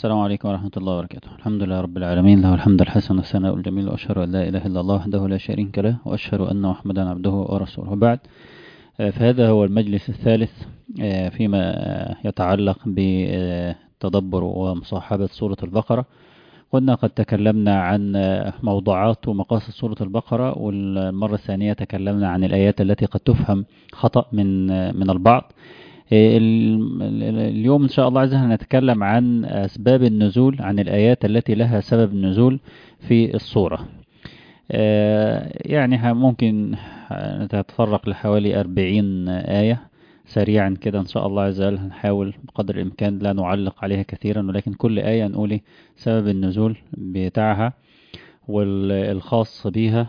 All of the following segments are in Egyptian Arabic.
السلام عليكم ورحمة الله وبركاته الحمد لله رب العالمين له الحمد الحسن والثناء الجميل وأشهد أن لا إله إلا الله وحده لا شريك له وأشهد أن محمدا عبده ورسوله بعد فهذا هو المجلس الثالث فيما يتعلق بتدبر ومصاحبة سورة البقرة قلنا قد تكلمنا عن موضوعات ومقاصد سورة البقرة والمرة الثانية تكلمنا عن الآيات التي قد تفهم خطأ من من البعض اليوم إن شاء الله عز وجل نتكلم عن أسباب النزول عن الآيات التي لها سبب النزول في الصورة يعني ممكن نتفرق لحوالي أربعين آية سريعا كده إن شاء الله عز وجل هنحاول بقدر الإمكان لا نعلق عليها كثيرا ولكن كل آية نقول سبب النزول بتاعها والخاص بيها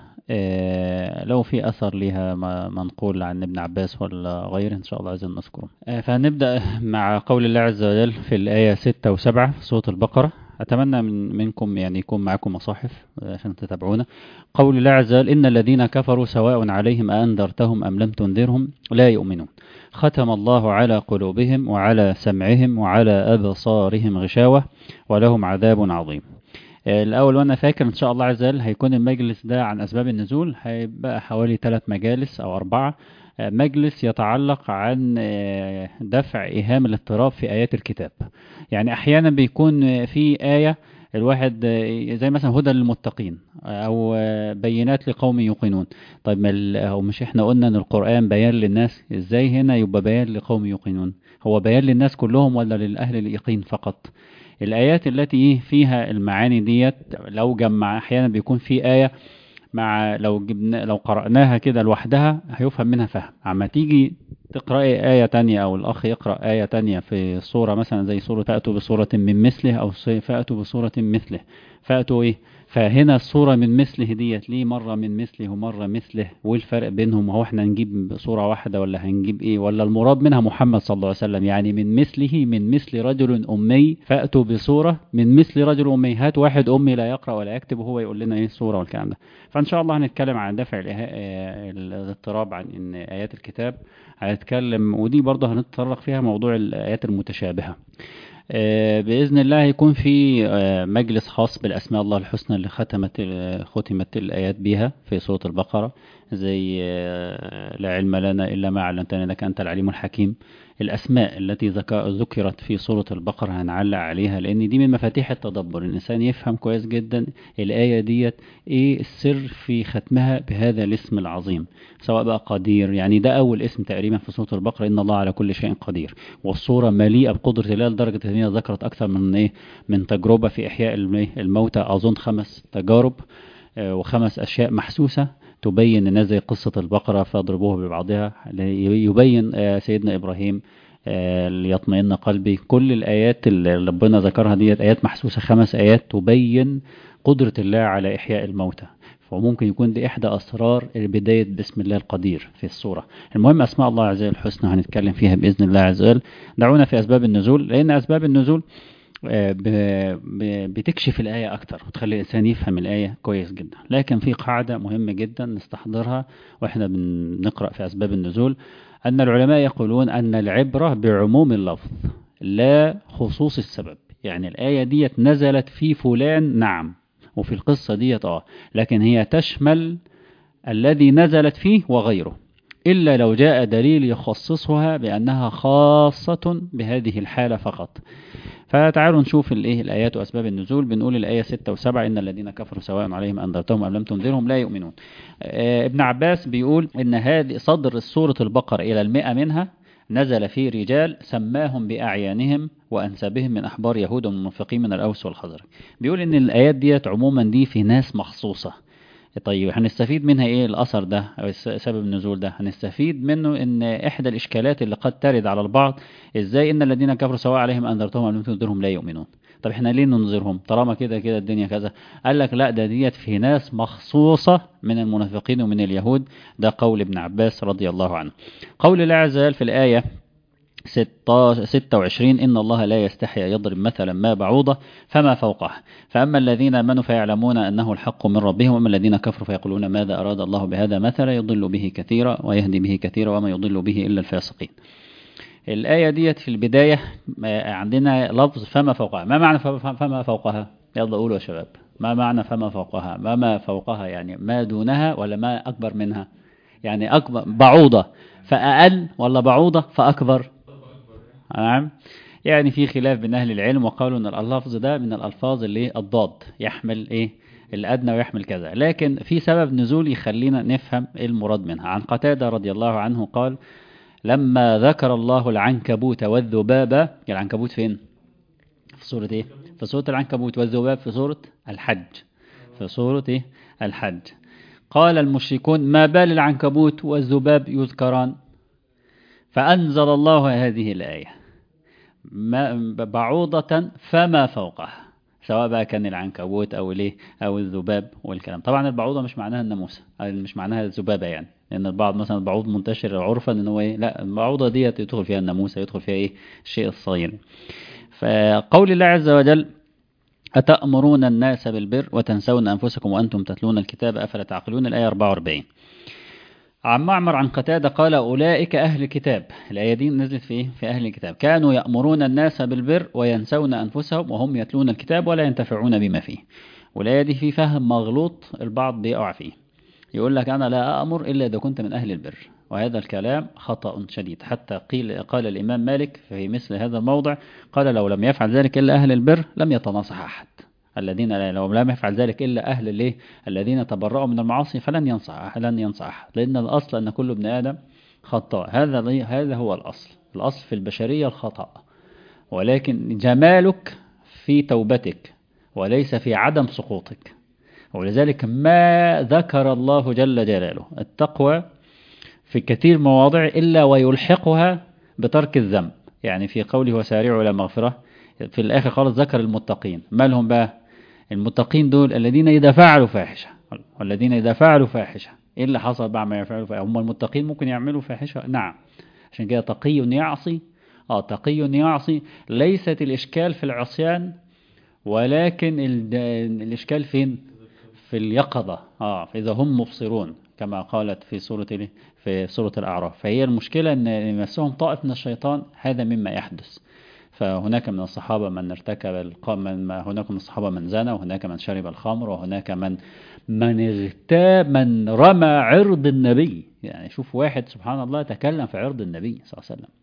لو في أثر لها منقول عن ابن عباس ولا غيره إن شاء الله عز وجل نذكره فهنبدأ مع قول الله عز وجل في الآية 6 و7 في سورة البقرة أتمنى من منكم يعني يكون معكم مصاحف عشان تتابعونا قول الله عز وجل إن الذين كفروا سواء عليهم أأنذرتهم أم لم تنذرهم لا يؤمنون ختم الله على قلوبهم وعلى سمعهم وعلى أبصارهم غشاوة ولهم عذاب عظيم الأول وأنا فاكر إن شاء الله عز وجل هيكون المجلس ده عن أسباب النزول هيبقى حوالي ثلاث مجالس أو أربعة مجلس يتعلق عن دفع إيهام الاضطراب في آيات الكتاب يعني أحيانا بيكون في آية الواحد زي مثلا هدى للمتقين او بينات لقوم يوقنون طيب ما هو مش احنا قلنا ان القرآن بيان للناس ازاي هنا يبقى بيان لقوم يوقنون هو بيان للناس كلهم ولا للأهل اليقين فقط الآيات التي فيها المعاني ديت لو جمع أحيانا بيكون في آية مع لو جبنا لو قرأناها كده لوحدها هيفهم منها فهم عما تيجي تقرأي آية تانية أو الأخ يقرأ آية تانية في صورة مثلا زي سورة فأتوا بصورة من مثله أو فأتوا بصورة مثله فأتوا إيه فهنا الصورة من مثله ديت ليه مرة من مثله ومرة مثله والفرق بينهم هو احنا نجيب صورة واحدة ولا هنجيب ايه ولا المراد منها محمد صلى الله عليه وسلم يعني من مثله من مثل رجل أمي فأتوا بصورة من مثل رجل أمي هات واحد أمي لا يقرأ ولا يكتب وهو يقول لنا ايه الصورة والكلام ده فإن شاء الله هنتكلم عن دفع الاضطراب عن إن آيات الكتاب هنتكلم ودي برضه هنتطرق فيها موضوع الآيات المتشابهة بإذن الله هيكون في مجلس خاص بالأسماء الله الحسنى اللي ختمت ختمت الآيات بها في سورة البقرة زي لا علم لنا إلا ما علمتنا إنك أنت العليم الحكيم الأسماء التي ذكرت في سورة البقرة هنعلق عليها لأن دي من مفاتيح التدبر الإنسان يفهم كويس جدا الآية ديت إيه السر في ختمها بهذا الاسم العظيم سواء بقى قدير يعني ده أول اسم تقريبا في سورة البقرة إن الله على كل شيء قدير والصورة مليئة بقدرة الله لدرجة أن هي ذكرت أكثر من إيه من تجربة في إحياء الموتى أظن خمس تجارب وخمس أشياء محسوسة تبين الناس زي قصة البقرة فاضربوه ببعضها يبين سيدنا إبراهيم ليطمئن قلبي كل الآيات اللي ربنا ذكرها ديت آيات محسوسة خمس آيات تبين قدرة الله على إحياء الموتى وممكن يكون دي إحدى أسرار بداية بسم الله القدير في السورة المهم أسماء الله عز وجل الحسنى هنتكلم فيها بإذن الله عز وجل دعونا في أسباب النزول لأن أسباب النزول بتكشف الآية أكتر وتخلي الإنسان يفهم الآية كويس جدا لكن في قاعدة مهمة جدا نستحضرها وإحنا بنقرأ في أسباب النزول أن العلماء يقولون أن العبرة بعموم اللفظ لا خصوص السبب يعني الآية ديت نزلت في فلان نعم وفي القصة ديت آه لكن هي تشمل الذي نزلت فيه وغيره إلا لو جاء دليل يخصصها بأنها خاصة بهذه الحالة فقط فتعالوا نشوف الايه الايات واسباب النزول بنقول الايه 6 و7 ان الذين كفروا سواء عليهم انذرتهم ام لم تنذرهم لا يؤمنون آه ابن عباس بيقول ان هذه صدر سوره البقره الى المئة منها نزل في رجال سماهم باعيانهم وانسابهم من احبار يهود والمنافقين من الاوس والخزرج بيقول ان الايات ديت عموما دي في ناس مخصوصه طيب هنستفيد منها ايه الاثر ده او سبب النزول ده هنستفيد منه ان احدى الاشكالات اللي قد ترد على البعض ازاي ان الذين كفروا سواء عليهم انذرتهم ام لم تنذرهم لا يؤمنون طب احنا ليه ننذرهم طالما كده كده الدنيا كذا قال لك لا ده ديت في ناس مخصوصة من المنافقين ومن اليهود ده قول ابن عباس رضي الله عنه قول الله عز وجل في الآية 26 إن الله لا يستحي يضرب مثلا ما بعوضة فما فوقها فأما الذين آمنوا فيعلمون أنه الحق من ربهم وأما الذين كفروا فيقولون ماذا أراد الله بهذا مثلا يضل به كثيرا ويهدي به كثيرا وما يضل به إلا الفاسقين الآية ديت في البداية عندنا لفظ فما فوقها ما معنى فما فوقها يلا قولوا يا شباب ما معنى فما فوقها ما ما فوقها يعني ما دونها ولا ما أكبر منها يعني أكبر بعوضة فأقل ولا بعوضة فأكبر نعم يعني في خلاف بين أهل العلم وقالوا أن اللفظ ده من الألفاظ اللي الضاد يحمل إيه الأدنى ويحمل كذا لكن في سبب نزول يخلينا نفهم إيه المراد منها عن قتادة رضي الله عنه قال لما ذكر الله العنكبوت والذباب العنكبوت فين في سورة إيه في سورة العنكبوت والذباب في سورة الحج في سورة إيه الحج قال المشركون ما بال العنكبوت والذباب يذكران فأنزل الله هذه الآية ما بعوضة فما فوقها سواء بقى كان العنكبوت أو ليه أو الذباب والكلام طبعا البعوضة مش معناها الناموسة مش معناها الذبابة يعني لأن البعض مثلا البعوض منتشر عرفا إن هو إيه لا البعوضة ديت يدخل فيها الناموسة يدخل فيها إيه الشيء الصغير فقول الله عز وجل أتأمرون الناس بالبر وتنسون أنفسكم وأنتم تتلون الكتاب أفلا تعقلون الآية 44 عن معمر عن قتادة قال أولئك أهل الكتاب الآية دي نزلت في في أهل الكتاب كانوا يأمرون الناس بالبر وينسون أنفسهم وهم يتلون الكتاب ولا ينتفعون بما فيه والآية دي في فهم مغلوط البعض بيقع فيه يقول لك أنا لا أأمر إلا إذا كنت من أهل البر وهذا الكلام خطأ شديد حتى قيل قال الإمام مالك في مثل هذا الموضع قال لو لم يفعل ذلك إلا أهل البر لم يتناصح أحد الذين لو لم يفعل ذلك إلا أهل الايه الذين تبرأوا من المعاصي فلن ينصح لن ينصح لأن الأصل أن كل ابن آدم خطاء هذا هذا هو الأصل الأصل في البشرية الخطأ ولكن جمالك في توبتك وليس في عدم سقوطك ولذلك ما ذكر الله جل جلاله التقوى في كثير مواضع إلا ويلحقها بترك الذنب يعني في قوله وسارعوا إلى مغفرة في الآخر خالص ذكر المتقين ما لهم بقى المتقين دول الذين إذا فعلوا فاحشة والذين إذا فعلوا فاحشة إيه اللي حصل بعد ما يفعلوا فاحشة هم المتقين ممكن يعملوا فاحشة نعم عشان كده تقي يعصي آه تقي يعصي ليست الإشكال في العصيان ولكن الإشكال فين في اليقظة آه فإذا هم مبصرون كما قالت في سورة في سورة الأعراف فهي المشكلة أن يمسهم طائف من الشيطان هذا مما يحدث فهناك من الصحابة من ارتكب من هناك من الصحابة من زنى وهناك من شرب الخمر وهناك من من اغتاب من رمى عرض النبي يعني شوف واحد سبحان الله تكلم في عرض النبي صلى الله عليه وسلم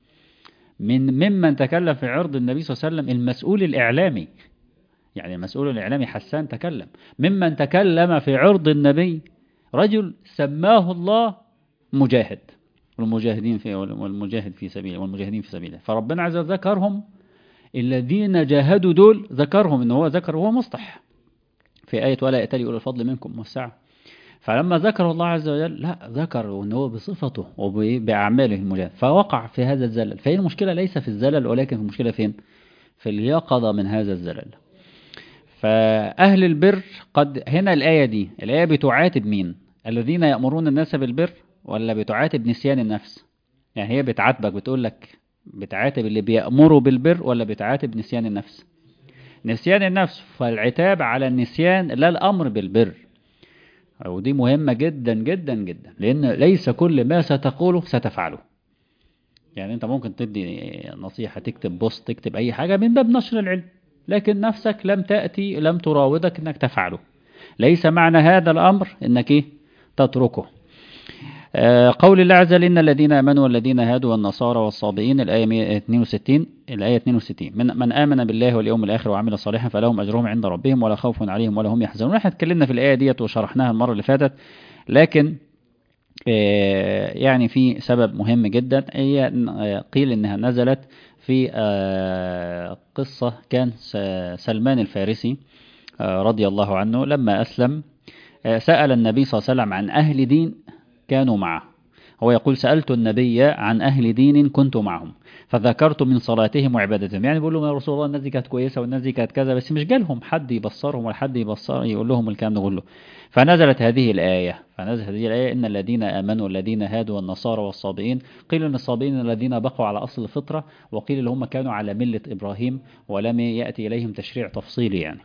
من ممن تكلم في عرض النبي صلى الله عليه وسلم المسؤول الإعلامي يعني المسؤول الإعلامي حسان تكلم ممن تكلم في عرض النبي رجل سماه الله مجاهد والمجاهدين في والمجاهد في سبيله والمجاهدين في سبيله فربنا عز وجل ذكرهم الذين جاهدوا دول ذكرهم ان هو ذكر هو مصلح في آية ولا يأتلي أولي الفضل منكم والسعة فلما ذكر الله عز وجل لا ذكر ان هو بصفته وبأعماله المجاهد فوقع في هذا الزلل فهي المشكلة ليس في الزلل ولكن المشكلة فين في اليقظة من هذا الزلل فأهل البر قد هنا الآية دي الآية بتعاتب مين الذين يأمرون الناس بالبر ولا بتعاتب نسيان النفس يعني هي بتعاتبك بتقول لك بتعاتب اللي بيأمروا بالبر ولا بتعاتب نسيان النفس نسيان النفس فالعتاب على النسيان لا الأمر بالبر ودي مهمة جدا جدا جدا لأن ليس كل ما ستقوله ستفعله يعني أنت ممكن تدي نصيحة تكتب بوست تكتب أي حاجة من باب نشر العلم لكن نفسك لم تأتي لم تراودك أنك تفعله ليس معنى هذا الأمر أنك إيه تتركه قول الله عز وجل إن الذين آمنوا والذين هادوا والنصارى والصابئين الآية 162 الآية 62 من من آمن بالله واليوم الآخر وعمل صالحا فلهم أجرهم عند ربهم ولا خوف عليهم ولا هم يحزنون احنا اتكلمنا في الآية ديت وشرحناها المرة اللي فاتت لكن يعني في سبب مهم جدا هي قيل إنها نزلت في قصة كان سلمان الفارسي رضي الله عنه لما أسلم سأل النبي صلى الله عليه وسلم عن أهل دين كانوا معه هو يقول سألت النبي عن أهل دين كنت معهم فذكرت من صلاتهم وعبادتهم يعني بيقول لهم يا رسول الله الناس دي كانت كويسة والناس دي كانت كذا بس مش جالهم حد يبصرهم ولا حد يبصر يقول لهم الكلام ده كله فنزلت هذه الآية فنزلت هذه الآية إن الذين آمنوا والذين هادوا والنصارى والصابئين قيل أن الصابئين الذين بقوا على أصل الفطرة وقيل اللي هم كانوا على ملة إبراهيم ولم يأتي إليهم تشريع تفصيلي يعني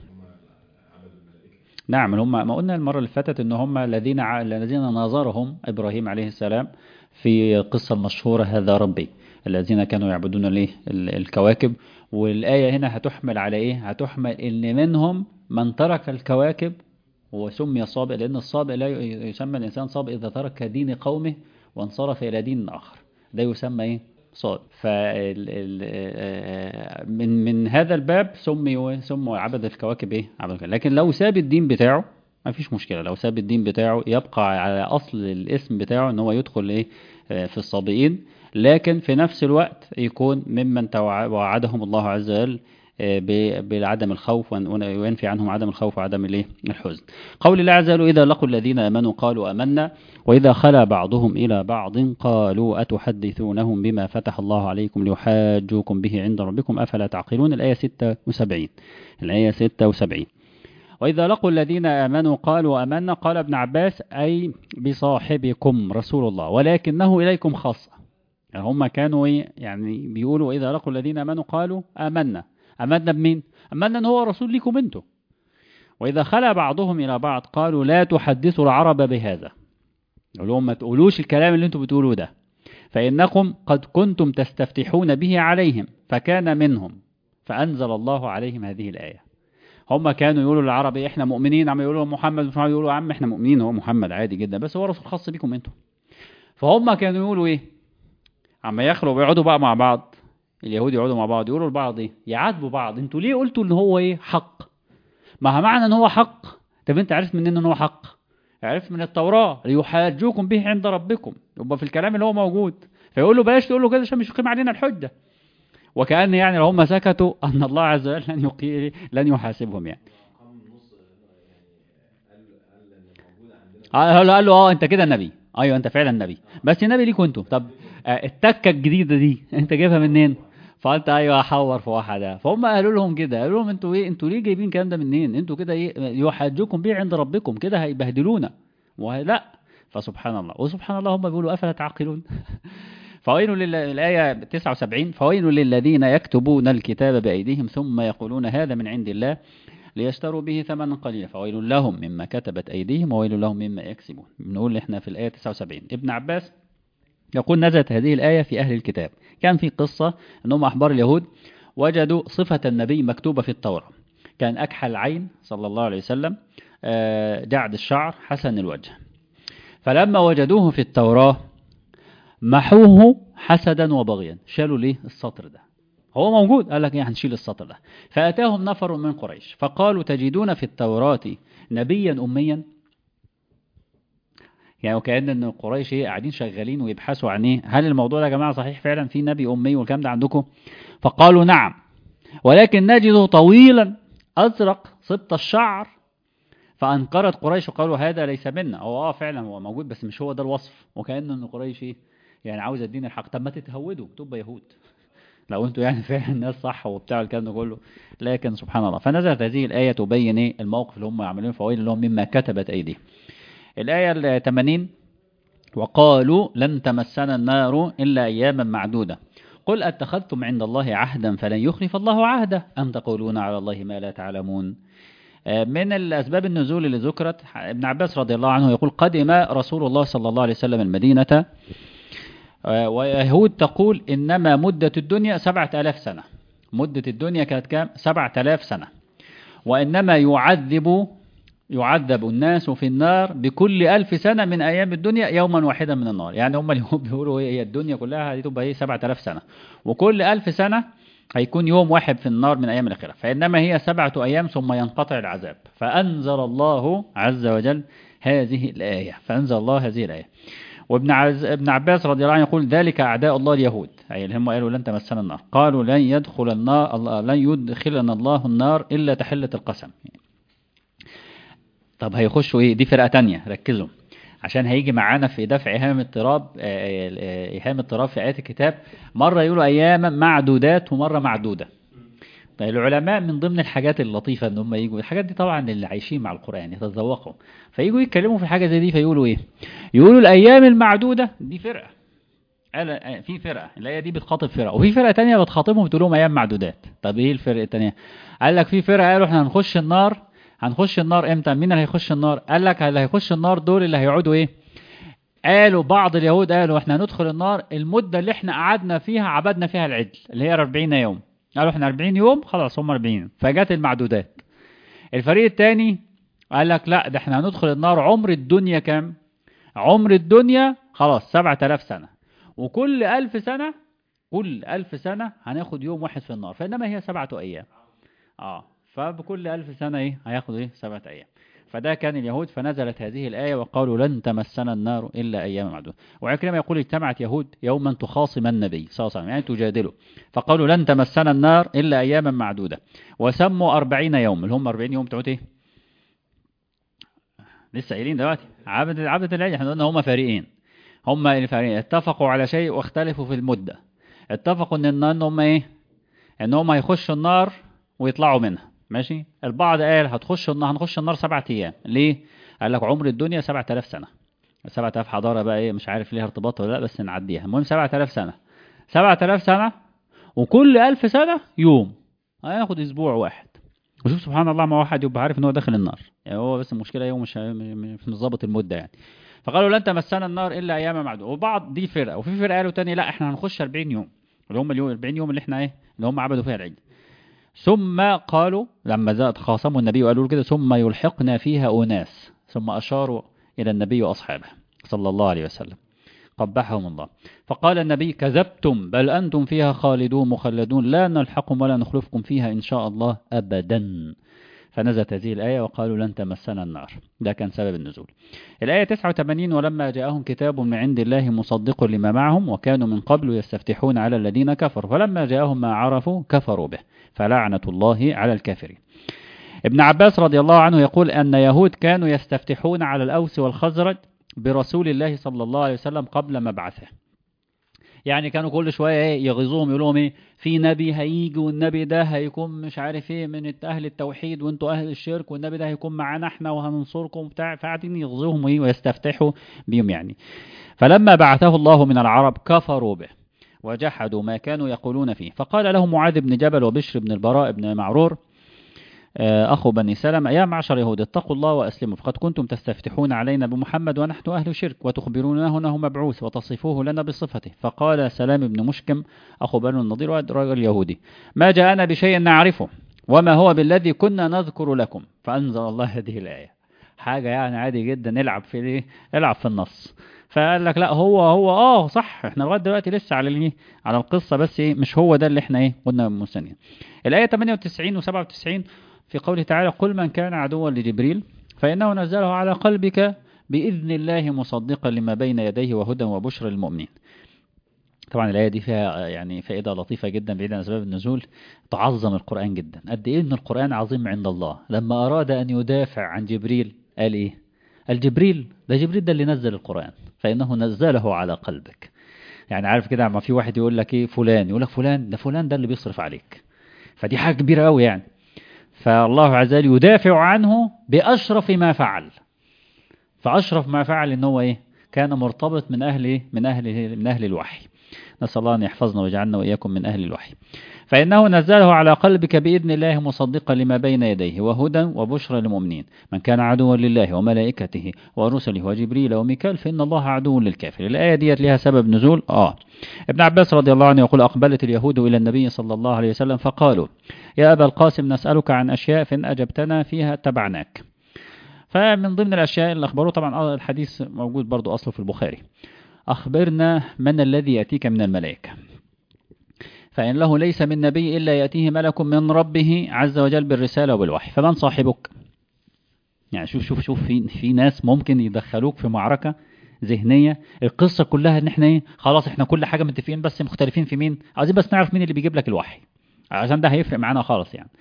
نعم هم ما قلنا المرة اللي فاتت ان هم الذين الذين ناظرهم ابراهيم عليه السلام في قصة المشهورة هذا ربي الذين كانوا يعبدون الايه الكواكب والآية هنا هتحمل على ايه هتحمل ان منهم من ترك الكواكب وسمي صابئ لأن الصابئ لا يسمى الإنسان صابئ إذا ترك دين قومه وانصرف إلى دين آخر ده يسمى إيه؟ صابئ من من هذا الباب سمي سموا عبد الكواكب إيه؟ عبد الكواكب. لكن لو ساب الدين بتاعه ما فيش مشكلة لو ساب الدين بتاعه يبقى على أصل الاسم بتاعه إن هو يدخل إيه في الصابئين لكن في نفس الوقت يكون ممن وعدهم الله عز وجل بعدم الخوف وينفي عنهم عدم الخوف وعدم الايه الحزن قول الله عز وجل إذا لقوا الذين آمنوا قالوا أمنا وإذا خلا بعضهم إلى بعض قالوا أتحدثونهم بما فتح الله عليكم ليحاجوكم به عند ربكم أفلا تعقلون الآية 76 الآية 76 وإذا لقوا الذين آمنوا قالوا أمنا قال ابن عباس أي بصاحبكم رسول الله ولكنه إليكم خاصة يعني هم كانوا يعني بيقولوا إذا لقوا الذين آمنوا قالوا آمنا أمنا بمين؟ أمنا أن هو رسول لكم أنتم وإذا خلى بعضهم إلى بعض قالوا لا تحدثوا العرب بهذا يقولوا ما تقولوش الكلام اللي أنتم بتقولوه ده فإنكم قد كنتم تستفتحون به عليهم فكان منهم فأنزل الله عليهم هذه الآية هم كانوا يقولوا للعرب احنا مؤمنين عم يقولوا محمد مش يقولوا يا عم احنا مؤمنين هو محمد عادي جدا بس هو رسول خاص بكم انتم فهم كانوا يقولوا ايه عم يخلوا بيقعدوا بقى مع بعض اليهود يقعدوا مع بعض يقولوا لبعض ايه يعاتبوا بعض انتوا ليه قلتوا ان هو ايه حق ما معنى ان هو حق طب انت عرفت منين ان هو حق عرفت من التوراة ليحاجوكم به عند ربكم يبقى في الكلام اللي هو موجود فيقول له بلاش تقول له كده عشان مش يقيم علينا الحجة وكأن يعني لو هم سكتوا أن الله عز وجل لن يقي... لن يحاسبهم يعني قال له اه انت كده نبي ايوه انت فعلا نبي بس نبي ليكوا انتوا طب التكه الجديده دي انت جايبها منين فقلت ايوه احور في واحده فهم قالوا لهم كده قالوا لهم انتوا ايه انتوا ليه جايبين الكلام ده منين انتوا كده ايه يحاجوكم به عند ربكم كده هيبهدلونا ولا فسبحان الله وسبحان الله هم بيقولوا افلا تعقلون فويل لله الآية 79 فويل للذين يكتبون الكتاب بأيديهم ثم يقولون هذا من عند الله ليشتروا به ثمنا قليلا فويل لهم مما كتبت أيديهم وويل لهم مما يكسبون بنقول احنا في الآية 79 ابن عباس يقول نزلت هذه الآية في أهل الكتاب كان في قصة أنهم أحبار اليهود وجدوا صفة النبي مكتوبة في التوراة كان أكحل العين صلى الله عليه وسلم جعد الشعر حسن الوجه فلما وجدوه في التوراة محوه حسدا وبغيا شالوا ليه السطر ده هو موجود قال لك ايه هنشيل السطر ده فأتاهم نفر من قريش فقالوا تجدون في التوراة نبيا أميا يعني وكأن ان قريش ايه قاعدين شغالين ويبحثوا عن ايه هل الموضوع ده يا جماعه صحيح فعلا في نبي امي والكلام ده عندكم فقالوا نعم ولكن نجده طويلا ازرق سبط الشعر فانكرت قريش وقالوا هذا ليس منا هو اه فعلا هو موجود بس مش هو ده الوصف وكأن ان قريش ايه يعني عاوز الدين الحق طب ما تتهودوا تبقى يهود لو انتوا يعني فعلا الناس صح وبتاع الكلام ده كله لكن سبحان الله فنزلت هذه الآية تبين ايه الموقف اللي هم يعملون فويل لهم مما كتبت أيديهم الآية ال 80 وقالوا لن تمسنا النار إلا أياما معدودة قل أتخذتم عند الله عهدا فلن يخلف الله عهده أم تقولون على الله ما لا تعلمون من الأسباب النزول اللي ذكرت ابن عباس رضي الله عنه يقول قدم رسول الله صلى الله عليه وسلم المدينة ويهود تقول إنما مدة الدنيا سبعة آلاف سنة مدة الدنيا كانت كام سبعة آلاف سنة وإنما يعذب يعذب الناس في النار بكل ألف سنة من أيام الدنيا يوما واحدا من النار يعني هم اليهود بيقولوا هي الدنيا كلها هتبقى هي سبعة آلاف سنة وكل ألف سنة هيكون يوم واحد في النار من أيام الآخرة فإنما هي سبعة أيام ثم ينقطع العذاب فأنزل الله عز وجل هذه الآية فأنزل الله هذه الآية وابن عز... ابن عباس رضي الله عنه يقول ذلك أعداء الله اليهود أي اللي هم قالوا لن تمسنا النار قالوا لن يدخل النار لن يدخلنا الله النار إلا تحلة القسم طب هيخشوا ايه دي فرقة تانية ركزوا عشان هيجي معانا في دفع إيهام اضطراب إيهام اضطراب في آيات الكتاب مرة يقولوا أياما معدودات ومرة معدودة طيب العلماء من ضمن الحاجات اللطيفة ان هم يجوا الحاجات دي طبعا اللي عايشين مع القرآن يتذوقوا فيجوا يتكلموا في حاجة زي دي فيقولوا ايه يقولوا الأيام المعدودة دي فرقة قال في فرقة الآية دي بتخاطب فرقة وفي فرقة تانية بتخاطبهم بتقول لهم أيام معدودات طب ايه الفرقة التانية قال لك في فرقة قالوا احنا هنخش النار هنخش النار امتى مين اللي هيخش النار قال لك اللي هيخش النار دول اللي هيقعدوا ايه قالوا بعض اليهود قالوا احنا هندخل النار المدة اللي احنا قعدنا فيها عبدنا فيها العجل اللي هي 40 يوم قالوا احنا 40 يوم خلاص هم 40 فجت المعدودات الفريق الثاني قال لك لا ده احنا هندخل النار عمر الدنيا كام عمر الدنيا خلاص 7000 سنة وكل 1000 سنة كل 1000 سنة هناخد يوم واحد في النار فإنما هي سبعة أيام اه فبكل 1000 سنة ايه هياخد ايه سبعة أيام فده كان اليهود فنزلت هذه الآية وقالوا لن تمسنا النار إلا أيام معدودة وعكرمة يقول اجتمعت يهود يوما تخاصم النبي صلى الله عليه وسلم يعني تجادله فقالوا لن تمسنا النار إلا أياما معدودة وسموا أربعين يوم اللي هم أربعين يوم بتوعت إيه لسه قايلين دلوقتي عبد عبد العجل احنا قلنا هم فريقين هم الفريقين اتفقوا على شيء واختلفوا في المدة اتفقوا ان ان هم ايه ان هم هيخشوا النار ويطلعوا منها ماشي البعض قال هتخش النار هنخش النار سبعة ايام ليه قال لك عمر الدنيا 7000 سنة 7000 حضارة بقى ايه مش عارف ليها ارتباط ولا لا بس نعديها المهم 7000 سنة 7000 سنة وكل 1000 سنة يوم هياخد اسبوع واحد وشوف سبحان الله ما واحد يبقى عارف ان هو داخل النار يعني هو بس المشكلة يوم مش مش مظبط المدة يعني فقالوا لن تمسنا النار الا اياما معدودة وبعض دي فرقة وفي فرقة قالوا تاني لا احنا هنخش 40 يوم اللي هم اليوم 40 يوم اللي احنا ايه اللي هم عبدوا فيها العجل ثم قالوا لما زاد خاصموا النبي وقالوا كده ثم يلحقنا فيها أناس ثم أشاروا إلى النبي وأصحابه صلى الله عليه وسلم قبحهم الله فقال النبي كذبتم بل أنتم فيها خالدون مخلدون لا نلحقكم ولا نخلفكم فيها إن شاء الله أبدا فنزلت هذه الآية وقالوا لن تمسنا النار ده كان سبب النزول الآية 89 ولما جاءهم كتاب من عند الله مصدق لما معهم وكانوا من قبل يستفتحون على الذين كفروا فلما جاءهم ما عرفوا كفروا به فلعنة الله على الكافرين ابن عباس رضي الله عنه يقول أن يهود كانوا يستفتحون على الأوس والخزرج برسول الله صلى الله عليه وسلم قبل مبعثه يعني كانوا كل شوية ايه يغيظوهم يقول لهم ايه في نبي هيجي والنبي ده هيكون مش عارف ايه من اهل التوحيد وانتوا اهل الشرك والنبي ده هيكون معانا احنا وهننصركم بتاع فقاعدين يغزوهم ايه ويستفتحوا بهم يعني فلما بعثه الله من العرب كفروا به وجحدوا ما كانوا يقولون فيه فقال له معاذ بن جبل وبشر بن البراء بن معرور أخو بني سلمة يا معشر يهود اتقوا الله وأسلموا فقد كنتم تستفتحون علينا بمحمد ونحن أهل شرك وتخبروننا أنه مبعوث وتصفوه لنا بصفته فقال سلام بن مشكم أخو بني النضير رجل يهودي ما جاءنا بشيء نعرفه وما هو بالذي كنا نذكر لكم فأنزل الله هذه الآية حاجة يعني عادي جدا نلعب في الايه نلعب في النص فقال لك لا هو هو اه صح احنا لغايه دلوقتي لسه على الايه على القصه بس ايه مش هو ده اللي احنا ايه قلنا مستنيين الايه 98 و97 في قوله تعالى قل من كان عدوا لجبريل فإنه نزله على قلبك بإذن الله مصدقا لما بين يديه وهدى وبشرى للمؤمنين طبعا الآية دي فيها يعني فائدة لطيفة جدا بعيدا عن أسباب النزول تعظم القرآن جدا قد إيه إن القرآن عظيم عند الله لما أراد أن يدافع عن جبريل قال إيه الجبريل ده جبريل ده اللي نزل القرآن فإنه نزله على قلبك يعني عارف كده ما في واحد يقول لك إيه فلان يقول لك فلان ده فلان ده اللي بيصرف عليك فدي حاجة كبيرة قوي يعني فالله عز وجل يدافع عنه بأشرف ما فعل فأشرف ما فعل إن هو إيه كان مرتبط من أهل من أهل من أهل الوحي نسأل الله أن يحفظنا ويجعلنا وإياكم من أهل الوحي فإنه نزله على قلبك بإذن الله مصدقا لما بين يديه وهدى وبشرى للمؤمنين من كان عدوا لله وملائكته ورسله وجبريل وميكال فإن الله عدو للكافر الآية دي لها سبب نزول آه ابن عباس رضي الله عنه يقول أقبلت اليهود إلى النبي صلى الله عليه وسلم فقالوا يا أبا القاسم نسألك عن أشياء فإن أجبتنا فيها تبعناك فمن ضمن الأشياء اللي أخبروه طبعا الحديث موجود برضو أصله في البخاري أخبرنا من الذي يأتيك من الملائكة فإن له ليس من نبي إلا يأتيه ملك من ربه عز وجل بالرسالة وبالوحي فمن صاحبك يعني شوف شوف شوف في, في ناس ممكن يدخلوك في معركة ذهنية القصة كلها ان احنا ايه خلاص احنا كل حاجة متفقين بس مختلفين في مين عايزين بس نعرف مين اللي بيجيب لك الوحي عشان ده هيفرق معانا خالص يعني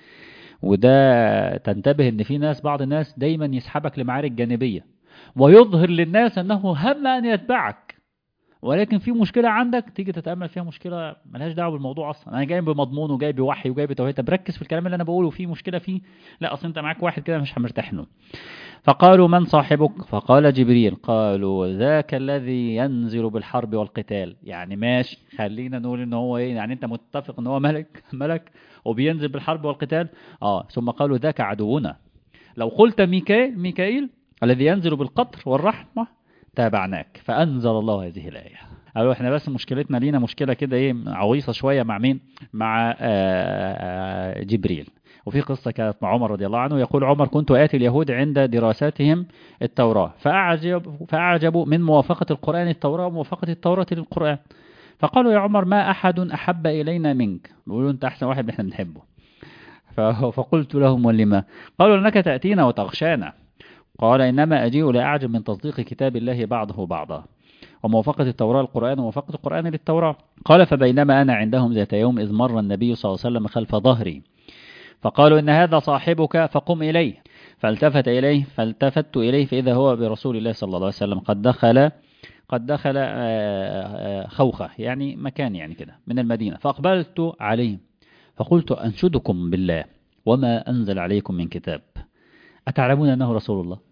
وده تنتبه ان في ناس بعض الناس دايما يسحبك لمعارك جانبية ويظهر للناس انه هم ان يتبعك ولكن في مشكلة عندك تيجي تتأمل فيها مشكلة ملهاش دعوة بالموضوع أصلا أنا جاي بمضمون وجاي بوحي وجاي بتوحيد طب ركز في الكلام اللي أنا بقوله فيه مشكلة فيه لا أصلا أنت معاك واحد كده مش مرتاح له فقالوا من صاحبك فقال جبريل قالوا ذاك الذي ينزل بالحرب والقتال يعني ماشي خلينا نقول ان هو ايه يعني انت متفق ان هو ملك ملك وبينزل بالحرب والقتال اه ثم قالوا ذاك عدونا لو قلت ميكائيل ميكائيل الذي ينزل بالقطر والرحمة تابعناك فأنزل الله هذه الآية قالوا احنا بس مشكلتنا لينا مشكلة كده ايه عويصة شوية مع مين مع آآ جبريل وفي قصة كانت مع عمر رضي الله عنه يقول عمر كنت آتي اليهود عند دراستهم التوراة فأعجب فأعجبوا من موافقة القرآن التوراة وموافقة التوراة للقرآن فقالوا يا عمر ما أحد أحب إلينا منك بيقولوا أنت أحسن واحد احنا بنحبه فقلت لهم ولما قالوا أنك تأتينا وتغشانا قال إنما أجيء لأعجب من تصديق كتاب الله بعضه بعضا وموافقة التوراة القرآن وموافقة القرآن للتوراة قال فبينما أنا عندهم ذات يوم إذ مر النبي صلى الله عليه وسلم خلف ظهري فقالوا إن هذا صاحبك فقم إليه فالتفت إليه فالتفت إليه فإذا هو برسول الله صلى الله عليه وسلم قد دخل قد دخل خوخة يعني مكان يعني كده من المدينة فأقبلت عليه فقلت أنشدكم بالله وما أنزل عليكم من كتاب أتعلمون أنه رسول الله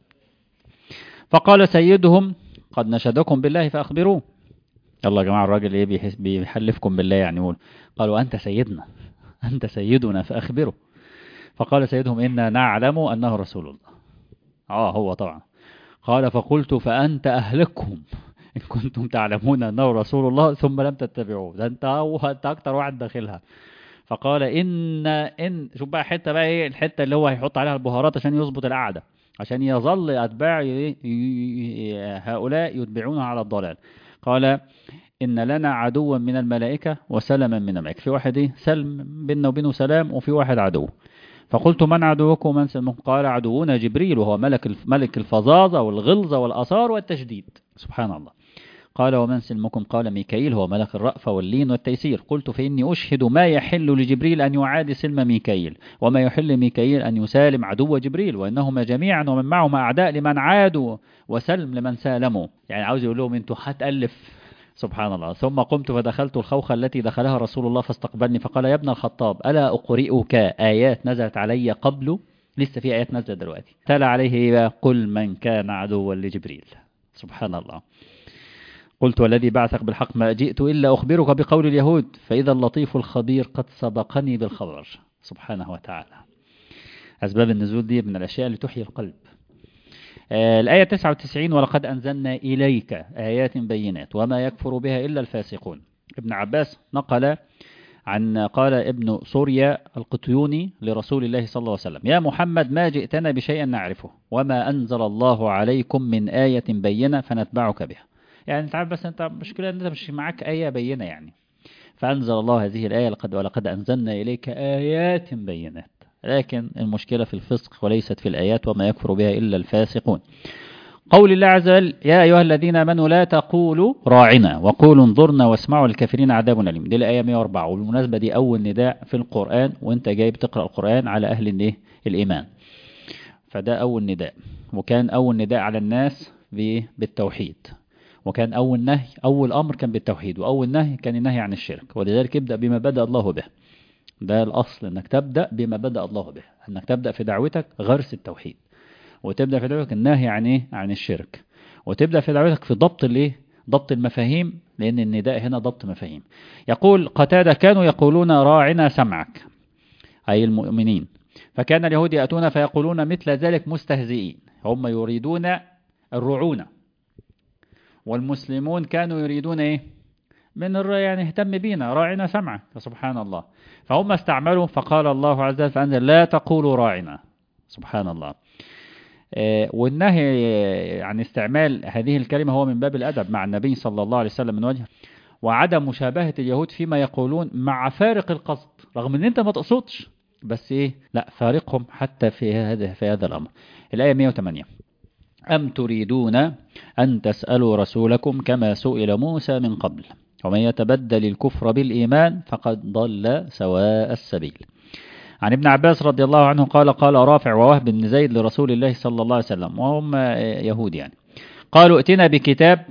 فقال سيدهم قد نشدكم بالله فأخبروه يلا يا جماعة الراجل إيه بيحلفكم بالله يعني يقول قالوا أنت سيدنا أنت سيدنا فأخبره فقال سيدهم إنا نعلم أنه رسول الله آه هو طبعا قال فقلت فأنت أهلكهم إن كنتم تعلمون أنه رسول الله ثم لم تتبعوه ده أنت أنت أكتر واحد داخلها فقال إن إن شوف بقى حتة بقى إيه الحتة اللي هو هيحط عليها البهارات عشان يظبط القعدة عشان يظل أتباع هؤلاء يتبعونه على الضلال قال إن لنا عدوا من الملائكة وسلما من الملائكة في واحد إيه سلم بيننا وبينه سلام وفي واحد عدو فقلت من عدوكم ومن سلمكم قال عدونا جبريل وهو ملك ملك الفظاظة والغلظة والأثار والتشديد سبحان الله قال ومن سلمكم قال ميكائيل هو ملك الرأفة واللين والتيسير قلت فإني أشهد ما يحل لجبريل أن يعادي سلم ميكائيل وما يحل ميكائيل أن يسالم عدو جبريل وإنهما جميعا ومن معهما أعداء لمن عادوا وسلم لمن سالموا يعني عاوز يقول لهم انتوا هتألف سبحان الله ثم قمت فدخلت الخوخة التي دخلها رسول الله فاستقبلني فقال يا ابن الخطاب ألا أقرئك آيات نزلت علي قبل لسه في آيات نزلت دلوقتي تلا عليه قل من كان عدوا لجبريل سبحان الله قلت والذي بعثك بالحق ما جئت إلا أخبرك بقول اليهود فإذا اللطيف الخبير قد سبقني بالخبر سبحانه وتعالى أسباب النزول دي من الأشياء اللي تحيي القلب الآية 99 ولقد أنزلنا إليك آيات بينات وما يكفر بها إلا الفاسقون ابن عباس نقل عن قال ابن سوريا القطيوني لرسول الله صلى الله عليه وسلم يا محمد ما جئتنا بشيء نعرفه وما أنزل الله عليكم من آية بينة فنتبعك بها يعني انت عارف بس انت مشكلة ان انت مش معاك آية بينة يعني فأنزل الله هذه الآية لقد ولقد أنزلنا إليك آيات بينات لكن المشكلة في الفسق وليست في الآيات وما يكفر بها إلا الفاسقون قول الله عز وجل يا أيها الذين آمنوا لا تقولوا راعنا وقولوا انظرنا واسمعوا الكافرين عذاب أليم دي الآية 104 والمناسبة دي أول نداء في القرآن وانت جاي بتقرأ القرآن على أهل الايه الإيمان فده أول نداء وكان أول نداء على الناس بالتوحيد وكان أول نهي أول أمر كان بالتوحيد وأول نهي كان النهي عن الشرك ولذلك ابدأ بما بدأ الله به ده الأصل أنك تبدأ بما بدأ الله به أنك تبدأ في دعوتك غرس التوحيد وتبدأ في دعوتك النهي عن إيه؟ عن الشرك وتبدأ في دعوتك في ضبط الإيه؟ ضبط المفاهيم لأن النداء هنا ضبط مفاهيم يقول قتادة كانوا يقولون راعنا سمعك أي المؤمنين فكان اليهود يأتون فيقولون مثل ذلك مستهزئين هم يريدون الرعونة والمسلمون كانوا يريدون إيه من الر... يعني اهتم بينا راعنا سمعك سبحان الله فهم استعملوا فقال الله عز وجل فأنزل لا تقولوا راعنا سبحان الله آه والنهي عن استعمال هذه الكلمة هو من باب الأدب مع النبي صلى الله عليه وسلم من وجه وعدم مشابهة اليهود فيما يقولون مع فارق القصد رغم ان انت ما تقصدش بس ايه لا فارقهم حتى في هذا في هذا الامر الآية 108 أم تريدون أن تسألوا رسولكم كما سئل موسى من قبل ومن يتبدل الكفر بالإيمان فقد ضل سواء السبيل عن ابن عباس رضي الله عنه قال قال رافع ووهب بن زيد لرسول الله صلى الله عليه وسلم وهم يهود يعني قالوا ائتنا بكتاب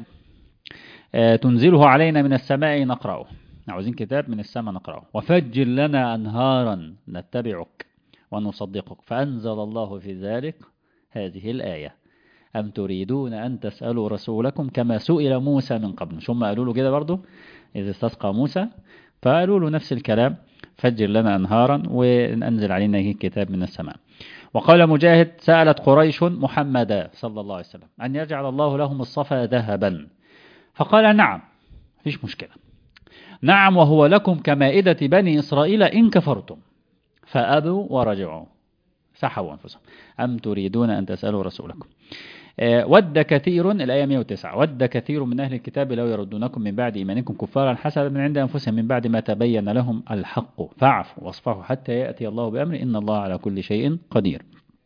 تنزله علينا من السماء نقرأه عاوزين كتاب من السماء نقرأه وفجل لنا أنهارا نتبعك ونصدقك فأنزل الله في ذلك هذه الآية أم تريدون أن تسألوا رسولكم كما سئل موسى من قبل مش هم قالوا له كده برضه إذا استسقى موسى فقالوا له نفس الكلام فجر لنا أنهارا وأنزل علينا كتاب من السماء وقال مجاهد سألت قريش محمدا صلى الله عليه وسلم أن يجعل الله لهم الصفا ذهبا فقال نعم فيش مشكلة نعم وهو لكم كمائدة بني إسرائيل إن كفرتم فأبوا ورجعوا سحوا أنفسهم أم تريدون أن تسألوا رسولكم ود كثير الآية 109 ود كثير من أهل الكتاب لو يردونكم من بعد إيمانكم كفارا حسب من عند أنفسهم من بعد ما تبين لهم الحق فاعفوا واصفحوا حتى يأتي الله بأمر إن الله على كل شيء قدير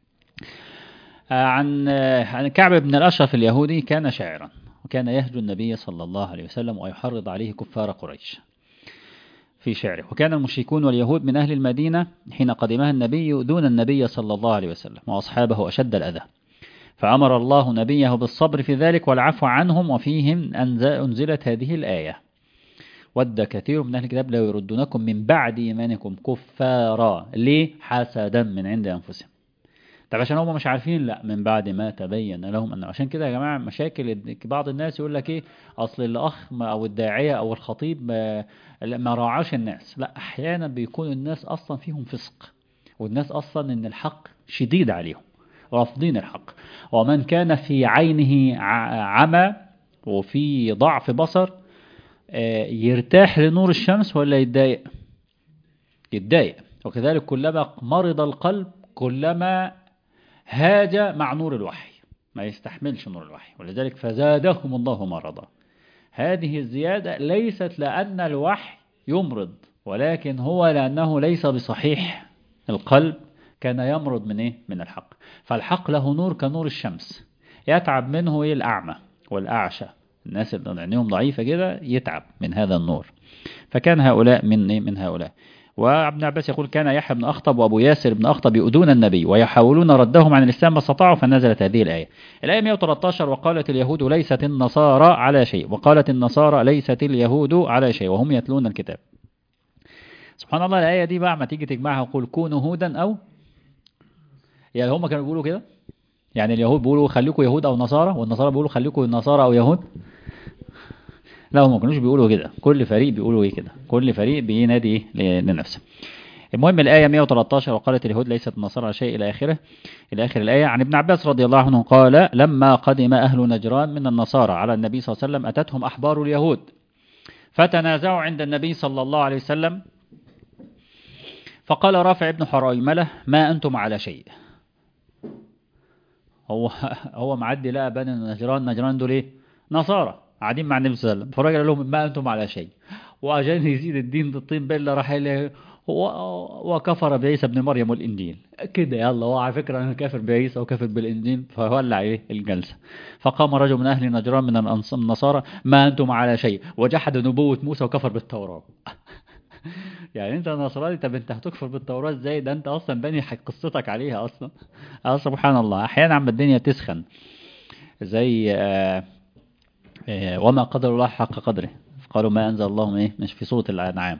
عن عن كعب بن الأشرف اليهودي كان شاعرا وكان يهجو النبي صلى الله عليه وسلم ويحرض عليه كفار قريش في شعره وكان المشركون واليهود من أهل المدينة حين قدمها النبي دون النبي صلى الله عليه وسلم وأصحابه أشد الأذى فأمر الله نبيه بالصبر في ذلك والعفو عنهم وفيهم أنزلت هذه الآية ود كثير من أهل الكتاب لو يردونكم من بعد إيمانكم كفارا ليه حسدا من عند أنفسهم طب عشان هم مش عارفين لا من بعد ما تبين لهم أنه عشان كده يا جماعة مشاكل بعض الناس يقول لك إيه أصل الأخ أو الداعية أو الخطيب ما, ما راعاش الناس لا أحيانا بيكون الناس أصلا فيهم فسق والناس أصلا إن الحق شديد عليهم رافضين الحق ومن كان في عينه عمى وفي ضعف بصر يرتاح لنور الشمس ولا يتضايق يتضايق وكذلك كلما مرض القلب كلما هاج مع نور الوحي ما يستحملش نور الوحي ولذلك فزادهم الله مرضا هذه الزيادة ليست لأن الوحي يمرض ولكن هو لأنه ليس بصحيح القلب كان يمرض من إيه؟ من الحق فالحق له نور كنور الشمس يتعب منه إيه الأعمى والأعشى الناس اللي عينيهم ضعيفة كده يتعب من هذا النور فكان هؤلاء من إيه؟ من هؤلاء وابن عباس يقول كان يحيى بن أخطب وأبو ياسر بن أخطب يؤذون النبي ويحاولون ردهم عن الإسلام ما استطاعوا فنزلت هذه الآية الآية 113 وقالت اليهود ليست النصارى على شيء وقالت النصارى ليست اليهود على شيء وهم يتلون الكتاب سبحان الله الآية دي بقى ما تيجي تجمعها وقول كونوا هودا أو يعني هم كانوا بيقولوا كده يعني اليهود بيقولوا خليكم يهود أو نصارى والنصارى بيقولوا خليكم نصارى أو يهود لا هم ما كانوش بيقولوا كده كل فريق بيقولوا ايه كده كل فريق بينادي ايه لنفسه المهم الآية 113 وقالت اليهود ليست النصارى على شيء إلى آخره إلى آخر الآية عن ابن عباس رضي الله عنه قال لما قدم أهل نجران من النصارى على النبي صلى الله عليه وسلم أتتهم أحبار اليهود فتنازعوا عند النبي صلى الله عليه وسلم فقال رافع ابن حريملة ما أنتم على شيء هو هو معدي لقى بني نجران نجران دول ايه نصارى قاعدين مع النبي صلى الله عليه وسلم فالراجل قال لهم ما انتم على شيء وعشان يزيد الدين بالطين بله راح وكفر بعيسى ابن مريم والانجيل كده يلا هو على فكره انا كافر بعيسى وكافر بالانجيل فولع ايه الجلسه فقام رجل من اهل نجران من النصارى ما انتم على شيء وجحد نبوه موسى وكفر بالتوراه يعني انت نصراني طب انت هتكفر بالتوراة ازاي ده انت اصلا بني قصتك عليها اصلا اه سبحان الله احيانا عم الدنيا تسخن زي آآ آآ وما قدر الله حق قدره قالوا ما انزل الله ايه مش في سورة الانعام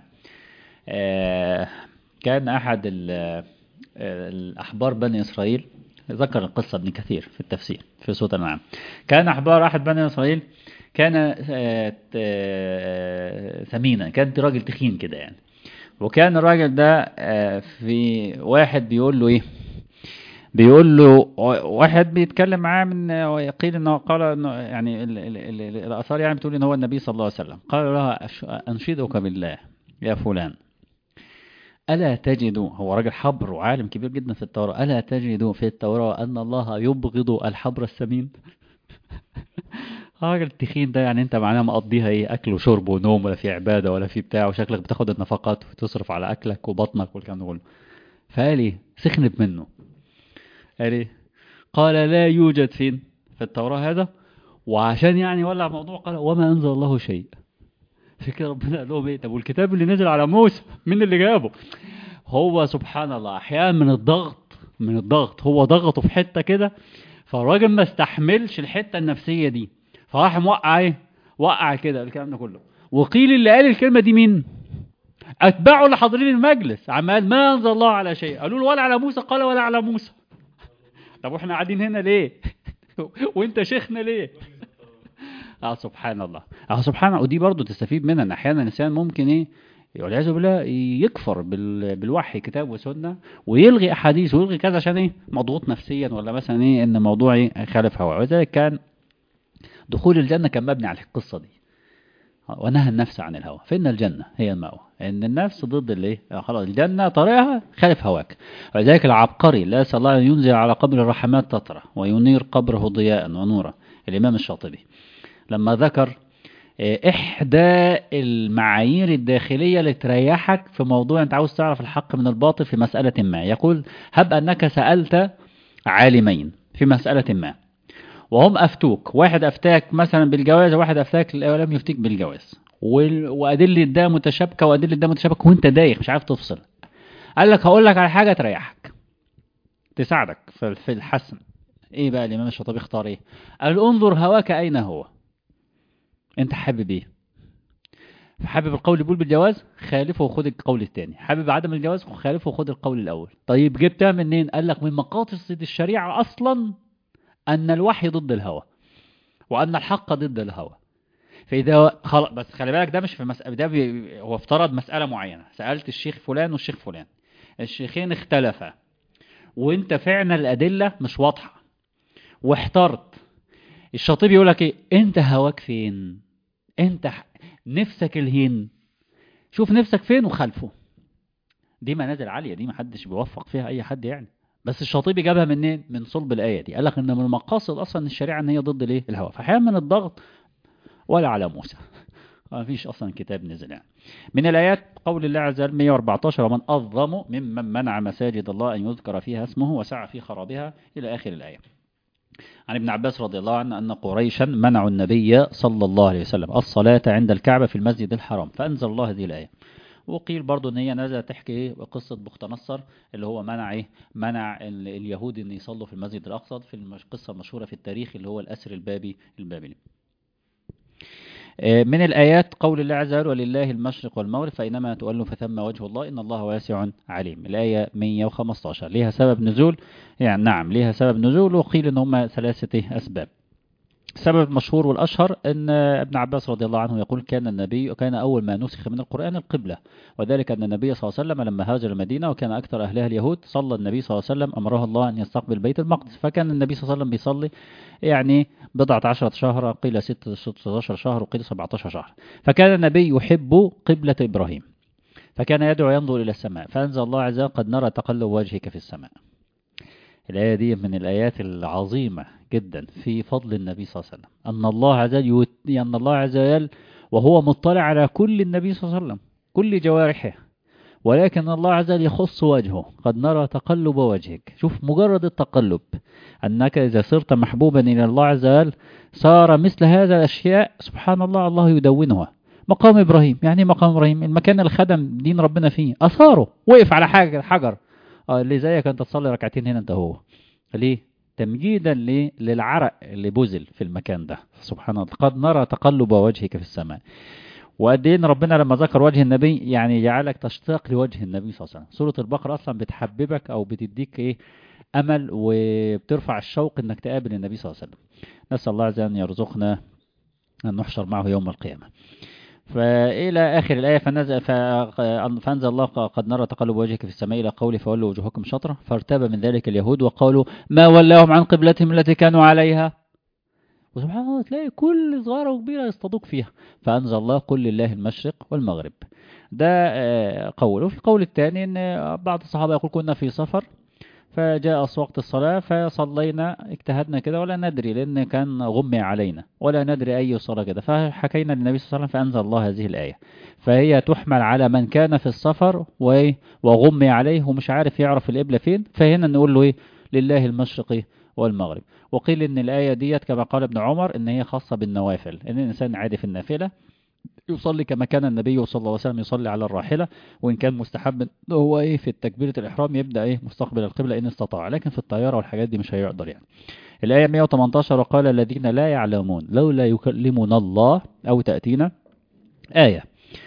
كان احد الاحبار بني اسرائيل ذكر القصة ابن كثير في التفسير في سورة الانعام كان احبار احد بني اسرائيل كان ثمينا كان راجل تخين كده يعني وكان الراجل ده في واحد بيقول له ايه بيقول له واحد بيتكلم معاه من ويقيل انه قال انه يعني الاثار يعني بتقول ان هو النبي صلى الله عليه وسلم قال له انشدك بالله يا فلان ألا تجدوا هو راجل حبر وعالم كبير جدا في التوراة ألا تجدوا في التوراة أن الله يبغض الحبر السمين راجل التخين ده يعني انت معناه مقضيها ايه اكل وشرب ونوم ولا في عبادة ولا في بتاع وشكلك بتاخد النفقات وتصرف على اكلك وبطنك والكلام ده كله فقال ايه سخنت منه قال ايه قال لا يوجد فين في التوراة هذا وعشان يعني ولع الموضوع قال وما انزل الله شيء في كده ربنا قال لهم ايه طب والكتاب اللي نزل على موسى مين اللي جابه هو سبحان الله احيانا من الضغط من الضغط هو ضغطه في حتة كده فالراجل ما استحملش الحتة النفسية دي فراح موقع ايه وقع كده الكلام ده كله وقيل اللي قال الكلمة دي مين اتباعه اللي حاضرين المجلس عمال ما انزل الله على شيء قالوا له ولا على موسى قال ولا على موسى طب واحنا قاعدين هنا ليه وانت شيخنا ليه اه سبحان الله اه سبحان الله ودي برضو تستفيد منها ان احيانا الانسان ممكن ايه والعياذ بالله يكفر بال- بالوحي كتاب وسنة ويلغي أحاديث ويلغي كذا عشان إيه مضغوط نفسيا ولا مثلا إيه إن موضوع إيه خالف هواه ولذلك كان دخول الجنة كان مبني على القصة دي ونهى النفس عن الهوى فإن الجنة هي المأوى إن النفس ضد الايه آه خلاص الجنة طريقها خالف هواك ولذلك العبقري لا يسأل الله أن ينزل على قبر الرحمات تطرة وينير قبره ضياء ونورا الإمام الشاطبي لما ذكر آه، إحدى المعايير الداخلية اللي تريحك في موضوع أنت عاوز تعرف الحق من الباطل في مسألة ما يقول هب أنك سألت عالمين في مسألة ما وهم أفتوك واحد أفتاك مثلا بالجواز وواحد أفتاك لم يفتيك بالجواز وال- وأدلة ده متشابكة وأدلة ده متشابكة وأنت دايخ مش عارف تفصل قال لك هقول لك على حاجة تريحك تساعدك في في الحسم ايه بقى الامام الشاطبي اختار ايه قال انظر هواك اين هو انت حابب ايه حابب القول اللي بيقول بالجواز خالفه وخد القول الثاني حابب عدم الجواز خالفه وخد القول الاول طيب جبتها منين قال لك من مقاصد الشريعه اصلا ان الوحي ضد الهوى وان الحق ضد الهوى فاذا خلاص بس خلي بالك ده مش في مسألة ده بي... هو افترض مساله معينه سالت الشيخ فلان والشيخ فلان الشيخين اختلفا وانت فعلا الادله مش واضحه واحترت الشاطبي يقول لك ايه انت هواك فين انت ح- نفسك الهين شوف نفسك فين وخلفه دي منازل عاليه دي محدش بيوفق فيها اي حد يعني بس الشاطبي جابها منين من صلب الايه دي قال لك ان من المقاصد اصلا الشريعه ان هي ضد الايه الهوى فاحيانا من الضغط ولا على موسى ما فيش اصلا كتاب نزل يعني من الايات قول الله عز وجل 114 ومن اظلم ممن منع مساجد الله ان يذكر فيها اسمه وسعى في خرابها الى اخر الايه عن ابن عباس رضي الله عنه أن قريشا منعوا النبي صلى الله عليه وسلم الصلاة عند الكعبة في المسجد الحرام فأنزل الله هذه الآية وقيل برضو ان هي نازله تحكي ايه قصه بخت نصر اللي هو منع ايه منع ال- اليهود ان يصلوا في المسجد الاقصى في المش- القصه المشهوره في التاريخ اللي هو الاسر البابي البابلي آه، من الآيات قول الله عز وجل ولله المشرق والمغرب فإنما تولوا فثم وجه الله إن الله واسع عليم الآية 115 ليها سبب نزول يعني نعم ليها سبب نزول وقيل إن هم ثلاثة أسباب السبب المشهور والأشهر أن ابن عباس رضي الله عنه يقول كان النبي كان أول ما نسخ من القرآن القبلة وذلك أن النبي صلى الله عليه وسلم لما هاجر المدينة وكان أكثر أهلها اليهود صلى النبي صلى الله عليه وسلم أمره الله أن يستقبل بيت المقدس فكان النبي صلى الله عليه وسلم بيصلي يعني بضعة عشرة شهر قيل ستة 16 شهر وقيل 17 شهر فكان النبي يحب قبلة إبراهيم فكان يدعو ينظر إلى السماء فأنزل الله عز وجل قد نرى تقلب وجهك في السماء الآية دي من الآيات العظيمة جدا في فضل النبي صلى الله عليه وسلم أن الله عز وجل يوت- أن الله عز وجل وهو مطلع على كل النبي صلى الله عليه وسلم كل جوارحه ولكن الله عز وجل يخص وجهه قد نرى تقلب وجهك شوف مجرد التقلب أنك إذا صرت محبوبا إلى الله عز وجل صار مثل هذا الأشياء سبحان الله الله يدونها مقام إبراهيم يعني إيه مقام إبراهيم المكان اللي خدم دين ربنا فيه أثاره وقف على حاجة حجر اه اللي زيك أنت تصلي ركعتين هنا أنت هو ليه تمجيدا ليه؟ للعرق اللي بذل في المكان ده سبحان الله قد نرى تقلب وجهك في السماء وقد ايه إن ربنا لما ذكر وجه النبي يعني جعلك تشتاق لوجه النبي صلى الله عليه وسلم سورة البقرة أصلا بتحببك أو بتديك إيه أمل وبترفع الشوق إنك تقابل النبي صلى الله عليه وسلم نسأل الله عز وجل أن يرزقنا أن نحشر معه يوم القيامة فإلى آخر الآية فنزل ف- فأنزل الله قد نرى تقلب وجهك في السماء إلى قوله فولوا وجوهكم شطرة فارتاب من ذلك اليهود وقالوا ما ولاهم عن قبلتهم التي كانوا عليها وسبحان الله تلاقي كل صغيرة وكبيرة يصطادوك فيها فأنزل الله قل لله المشرق والمغرب ده آه، قول وفي القول الثاني ان بعض الصحابة يقول كنا في سفر فجاء وقت الصلاة فصلينا اجتهدنا كده ولا ندري لأن كان غمي علينا ولا ندري أي صلاة كده فحكينا للنبي صلى الله عليه وسلم فأنزل الله هذه الآية فهي تحمل على من كان في السفر و- وغمي عليه ومش عارف يعرف القبلة فين فهنا نقول له إيه لله المشرق والمغرب وقيل ان الآية ديت كما قال ابن عمر ان هي خاصة بالنوافل ان الانسان عادي في النافلة يصلي كما كان النبي صلى الله عليه وسلم يصلي على الراحلة وإن كان مستحب إن هو إيه في التكبيرة الإحرام يبدأ إيه مستقبل القبلة إن استطاع لكن في الطيارة والحاجات دي مش هيقدر يعني الآية 118 وقال الذين لا يعلمون لولا يكلمنا الله أو تأتينا آية